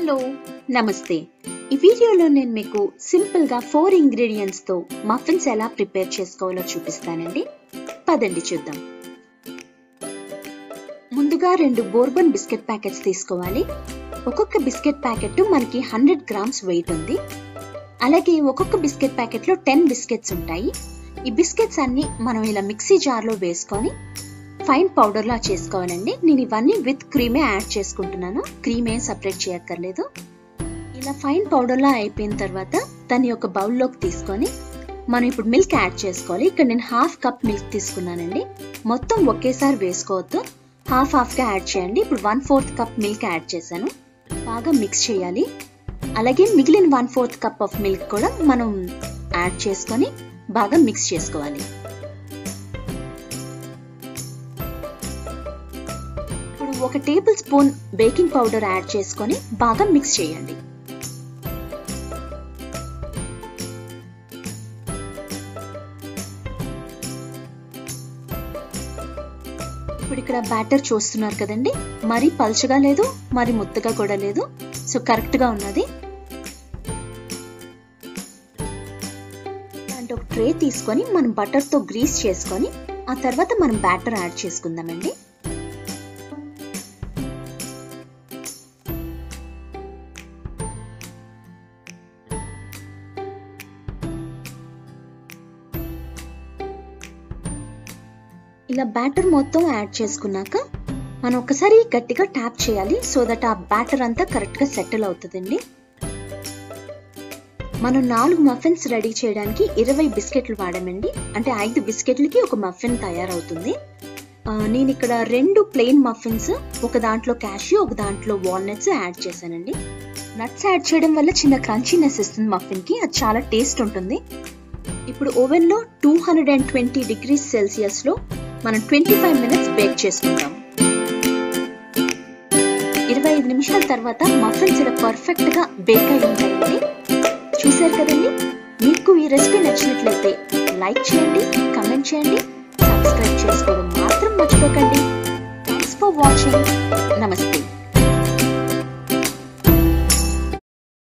hello నమస్తే ఈ వీడియోలో నేను మీకు సింపుల్ గా ఫోర్ ఇంగ్రీడియంట్స్ తో మఫిన్స్ ఎలా ప్రిపేర్ చేసుకోవాలో చూపిస్తానండి పదండి చూద్దాం ముందుగా రెండు బోర్బన్ బిస్కెట్ ప్యాకెట్స్ తీసుకోవాలి ఒక్కొక్క బిస్కెట్ ప్యాకెట్ మనకి హండ్రెడ్ గ్రామ్స్ వెయిట్ ఉంది అలాగే ఒక్కొక్క బిస్కెట్ ప్యాకెట్లో టెన్ బిస్కెట్స్ ఉంటాయి ఈ బిస్కెట్స్ అన్ని మనం ఇలా మిక్సీ జార్లో వేసుకొని ఫైన్ పౌడర్ లా చేసుకోవాలండి నేను ఇవన్నీ విత్ క్రీమే యాడ్ చేసుకుంటున్నాను క్రీమ్ ఏం సపరేట్ చేయక్కర్లేదు ఇలా ఫైన్ పౌడర్ లా అయిపోయిన తర్వాత దాన్ని ఒక బౌల్లోకి తీసుకొని మనం ఇప్పుడు మిల్క్ యాడ్ చేసుకోవాలి ఇక్కడ నేను హాఫ్ కప్ మిల్క్ తీసుకున్నానండి మొత్తం ఒకేసారి వేసుకోవద్దు హాఫ్ హాఫ్గా యాడ్ చేయండి ఇప్పుడు one fourth cup milk add చేశాను బాగా మిక్స్ చేయాలి అలాగే మిగిలిన one fourth cup of milk కూడా మనం యాడ్ చేసుకొని బాగా మిక్స్ చేసుకోవాలి ఇప్పుడు ఒక table spoon baking powder add చేసుకొని బాగా మిక్స్ చేయండి ఇప్పుడు ఇక్కడ బ్యాటర్ చూస్తున్నారు కదండి మరి పల్చగా లేదు మరి ముద్దగా కూడా లేదు సో కరెక్ట్ గా ఉన్నది అంటే ఒక ట్రే తీసుకొని మనం బటర్ తో గ్రీస్ చేసుకొని ఆ తర్వాత మనం బ్యాటర్ యాడ్ చేసుకుందామండి ఇలా బ్యాటర్ మొత్తం యాడ్ చేసుకున్నాక మనం ఒకసారి గట్టిగా ట్యాప్ చేయాలి సో దట్ ఆ బ్యాటర్ అంతా కరెక్ట్గా సెటిల్ అవుతుందండి మనం నాలుగు మఫిన్స్ రెడీ చేయడానికి ఇరవై బిస్కెట్లు వాడామండి అంటే ఐదు బిస్కెట్లకి ఒక మఫిన్ తయారవుతుంది నేను ఇక్కడ రెండు ప్లెయిన్ మఫిన్స్ ఒక దాంట్లో క్యాష్యూ ఒక దాంట్లో వాల్నట్స్ యాడ్ చేశానండి నట్స్ యాడ్ చేయడం వల్ల చిన్న క్రంచీనెస్ ఇస్తుంది మఫిన్కి అది చాలా టేస్ట్ ఉంటుంది ఇప్పుడు ఓవెన్లో two hundred and twenty degrees సెల్సియస్లో మనం ట్వంటీ ఫైవ్ మినిట్స్ బేక్ చేసుకుంటాం ఇరవై ఐదు నిమిషాల తర్వాత మఫిన్స్ ఇలా పర్ఫెక్ట్ గా బేక్ అయి ఉంటాయండి చూసారు కదండి మీకు ఈ రెసిపీ నచ్చినట్లయితే లైక్ చేయండి కమెంట్ చేయండి సబ్స్క్రైబ్ చేసుకోవడం మాత్రం మర్చిపోకండి థ్యాంక్స్ ఫర్ వాచింగ్ నమస్తే